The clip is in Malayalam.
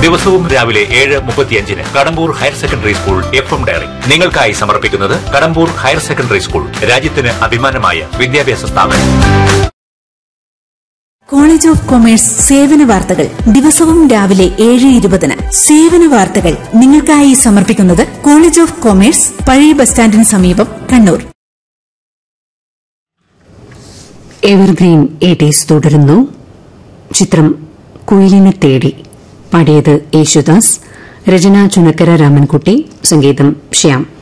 ദിവസവും രാവിലെ ഏഴ് മുപ്പത്തിയഞ്ചിന് Kadambur higher secondary school F M diary നിങ്ങൾക്കായി സമർപ്പിക്കുന്നത് കടമ്പൂർ ഹയർ സെക്കൻഡറി സ്കൂൾ രാജ്യത്തിന് അഭിമാനമായ വിദ്യാഭ്യാസ സ്ഥാപനം കോളേജ് ഓഫ് കൊമേഴ്സ് സേവന വാർത്തകൾ ദിവസവും രാവിലെ ഏഴ് ഇരുപതിന് സേവന വാർത്തകൾ നിങ്ങൾക്കായി സമർപ്പിക്കുന്നത് കോളേജ് ഓഫ് കൊമേഴ്സ് പഴയ ബസ് സ്റ്റാൻഡിന് സമീപം കണ്ണൂർ എവർഗ്രീൻ എയ്റ്റീസ് തുടരുന്നു ചിത്രം കുയിലിനെ തേടി പാടിയത് യേശുദാസ് രചന ചുനക്കര രാമൻകുട്ടി സംഗീതം ശ്യാം